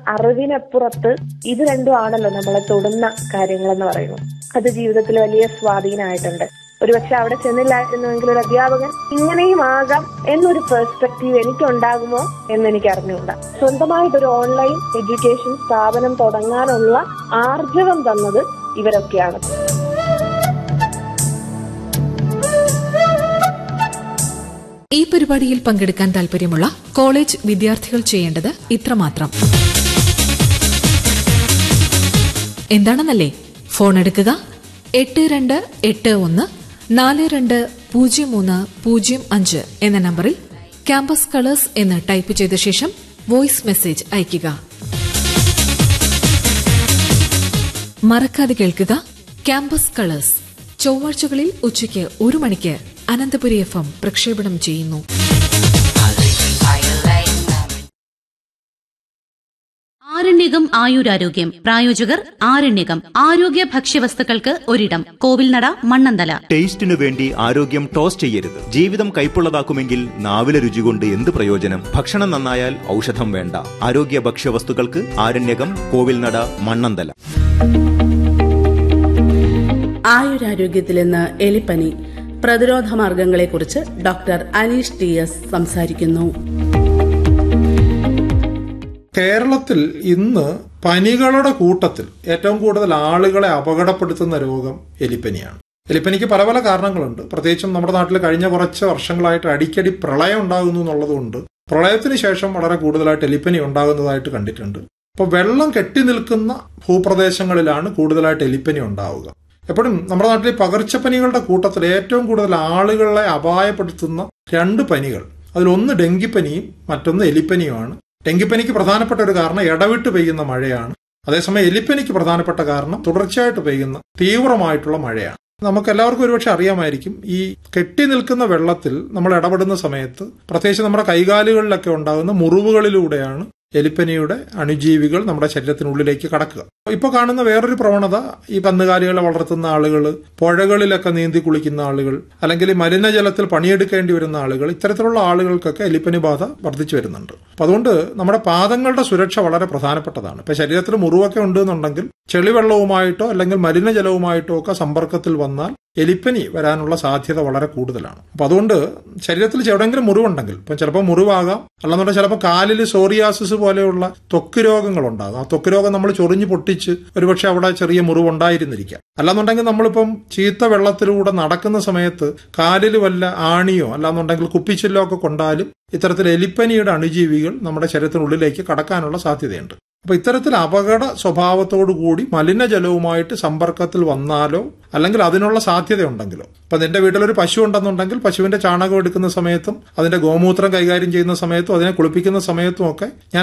അറിവിനപ്പുറത്ത് ഇത് രണ്ടും ആണല്ലോ നമ്മളെ തൊടുന്ന കാര്യങ്ങൾ എന്ന് പറയുന്നത് അത് ജീവിതത്തിൽ വലിയ സ്വാധീനമായിട്ടുണ്ട് ഒരുപക്ഷെ അവിടെ ചെന്നില്ലായിരുന്നുവെങ്കിൽ ഒരു അധ്യാപകൻ ഇങ്ങനെയും ആകാം എന്നൊരു പെർസ്പെക്റ്റീവ് എനിക്കുണ്ടാകുമോ എന്ന് എനിക്ക് അറിഞ്ഞുകൂടാ സ്വന്തമായിട്ടൊരു ഓൺലൈൻ എഡ്യൂക്കേഷൻ സ്ഥാപനം തുടങ്ങാനുള്ള ആർജവം തന്നത് ഇവരൊക്കെയാണ് ഈ പരിപാടിയിൽ പങ്കെടുക്കാൻ താൽപര്യമുള്ള കോളേജ് വിദ്യാർത്ഥികൾ ചെയ്യേണ്ടത് ഇത്രമാത്രം എന്താണെന്നല്ലേ ഫോൺ എടുക്കുക എട്ട് രണ്ട് എട്ട് ഒന്ന് നാല് രണ്ട് പൂജ്യം മൂന്ന് പൂജ്യം അഞ്ച് എന്ന നമ്പറിൽ ക്യാമ്പസ് കളേഴ്സ് എന്ന് ടൈപ്പ് ചെയ്ത ശേഷം വോയിസ് മെസ്സേജ് അയയ്ക്കുക മറക്കാതെ കേൾക്കുക ക്യാമ്പസ് കളേഴ്സ് ചൊവ്വാഴ്ചകളിൽ ഉച്ചയ്ക്ക് ഒരു മണിക്ക് അനന്തപുരി എഫ് എം പ്രക്ഷേപണം ചെയ്യുന്നു ആരണ്യകം ആയുരാരോഗ്യം പ്രായോജകർ ആരണ്യകം ആരോഗ്യ ഭക്ഷ്യവസ്തുക്കൾക്ക് ഒരിടം കോവിൽനട മണ്ണന്തല ടേസ്റ്റിനു വേണ്ടി ആരോഗ്യം ടോസ് ചെയ്യരുത് ജീവിതം കൈപ്പുള്ളതാക്കുമെങ്കിൽ നാവിലെ രുചി കൊണ്ട് എന്ത് പ്രയോജനം ഭക്ഷണം നന്നായാൽ ഔഷധം വേണ്ട ആരോഗ്യ ഭക്ഷ്യവസ്തുക്കൾക്ക് ആരണ്യകം കോവിൽനട മണ്ണന്തല ആയുരാരോഗ്യത്തിൽ ഇന്ന് എലിപ്പനി പ്രതിരോധ മാർഗങ്ങളെക്കുറിച്ച് ഡോക്ടർ അനീഷ് ടി എസ് സംസാരിക്കുന്നു കേരളത്തിൽ ഇന്ന് പനികളുടെ കൂട്ടത്തിൽ ഏറ്റവും കൂടുതൽ ആളുകളെ അപകടപ്പെടുത്തുന്ന രോഗം എലിപ്പനിയാണ് എലിപ്പനിക്ക് പല പല കാരണങ്ങളുണ്ട് പ്രത്യേകിച്ചും നമ്മുടെ നാട്ടിൽ കഴിഞ്ഞ കുറച്ച് വർഷങ്ങളായിട്ട് അടിക്കടി പ്രളയം ഉണ്ടാകുന്നു എന്നുള്ളതുകൊണ്ട് പ്രളയത്തിന് ശേഷം വളരെ കൂടുതലായിട്ട് എലിപ്പനി ഉണ്ടാകുന്നതായിട്ട് കണ്ടിട്ടുണ്ട് അപ്പോൾ വെള്ളം കെട്ടി നിൽക്കുന്ന ഭൂപ്രദേശങ്ങളിലാണ് കൂടുതലായിട്ട് എലിപ്പനി ഉണ്ടാവുക എപ്പോഴും നമ്മുടെ നാട്ടിൽ പകർച്ചപ്പനികളുടെ കൂട്ടത്തിൽ ഏറ്റവും കൂടുതൽ ആളുകളെ അപായപ്പെടുത്തുന്ന രണ്ട് പനികൾ അതിലൊന്ന് ഡെങ്കിപ്പനിയും മറ്റൊന്ന് എലിപ്പനിയുമാണ് ഡെങ്കിപ്പനിക്ക് പ്രധാനപ്പെട്ട ഒരു കാരണം ഇടവിട്ട് പെയ്യുന്ന മഴയാണ് അതേസമയം എലിപ്പനിക്ക് പ്രധാനപ്പെട്ട കാരണം തുടർച്ചയായിട്ട് പെയ്യുന്ന തീവ്രമായിട്ടുള്ള മഴയാണ് നമുക്ക് എല്ലാവർക്കും ഒരുപക്ഷെ അറിയാമായിരിക്കും ഈ കെട്ടി നിൽക്കുന്ന വെള്ളത്തിൽ നമ്മൾ ഇടപെടുന്ന സമയത്ത് പ്രത്യേകിച്ച് നമ്മുടെ കൈകാലുകളിലൊക്കെ ഉണ്ടാകുന്ന മുറിവുകളിലൂടെയാണ് എലിപ്പനിയുടെ അണുജീവികൾ നമ്മുടെ ശരീരത്തിനുള്ളിലേക്ക് കടക്കുക ഇപ്പോൾ കാണുന്ന വേറൊരു പ്രവണത ഈ കന്നുകാലികളെ വളർത്തുന്ന ആളുകൾ പുഴകളിലൊക്കെ നീന്തി കുളിക്കുന്ന ആളുകൾ അല്ലെങ്കിൽ മലിനജലത്തിൽ പണിയെടുക്കേണ്ടി വരുന്ന ആളുകൾ ഇത്തരത്തിലുള്ള ആളുകൾക്കൊക്കെ എലിപ്പനി ബാധ വർദ്ധിച്ചു വരുന്നുണ്ട് അപ്പൊ അതുകൊണ്ട് നമ്മുടെ പാദങ്ങളുടെ സുരക്ഷ വളരെ പ്രധാനപ്പെട്ടതാണ് ഇപ്പൊ ശരീരത്തിൽ മുറിവൊക്കെ ഉണ്ടെന്നുണ്ടെങ്കിൽ ചെളിവെള്ളവുമായിട്ടോ അല്ലെങ്കിൽ മലിനജലവുമായിട്ടോ ഒക്കെ സമ്പർക്കത്തിൽ വന്നാൽ എലിപ്പനി വരാനുള്ള സാധ്യത വളരെ കൂടുതലാണ് അപ്പൊ അതുകൊണ്ട് ശരീരത്തിൽ എവിടെയെങ്കിലും മുറിവുണ്ടെങ്കിൽ ഇപ്പം ചിലപ്പോൾ മുറിവാകാം അല്ലെന്നുണ്ടെങ്കിൽ ചിലപ്പോൾ കാലിൽ സോറിയാസിസ് പോലെയുള്ള ത്വക്ക് രോഗങ്ങൾ ഉണ്ടാകും ആ ത്വക്ക് രോഗം നമ്മൾ ചൊറിഞ്ഞ് പൊട്ടിച്ച് ഒരുപക്ഷെ അവിടെ ചെറിയ മുറിവുണ്ടായിരുന്നിരിക്കാം അല്ലാന്നുണ്ടെങ്കിൽ നമ്മളിപ്പം ചീത്ത വെള്ളത്തിലൂടെ നടക്കുന്ന സമയത്ത് കാലിൽ വല്ല ആണിയോ അല്ലാന്നുണ്ടെങ്കിൽ കുപ്പിച്ചില്ലോ ഒക്കെ കൊണ്ടാലും ഇത്തരത്തിൽ എലിപ്പനിയുടെ അണുജീവികൾ നമ്മുടെ ശരീരത്തിനുള്ളിലേക്ക് കടക്കാനുള്ള സാധ്യതയുണ്ട് അപ്പൊ ഇത്തരത്തിൽ അപകട സ്വഭാവത്തോടു കൂടി മലിനജലവുമായിട്ട് സമ്പർക്കത്തിൽ വന്നാലോ അല്ലെങ്കിൽ അതിനുള്ള സാധ്യതയുണ്ടെങ്കിലോ ഇപ്പൊ നിന്റെ വീട്ടിലൊരു പശു ഉണ്ടെന്നുണ്ടെങ്കിൽ പശുവിന്റെ ചാണകം എടുക്കുന്ന സമയത്തും അതിന്റെ ഗോമൂത്രം കൈകാര്യം ചെയ്യുന്ന സമയത്തും അതിനെ കുളിപ്പിക്കുന്ന സമയത്തും ഒക്കെ ഞാൻ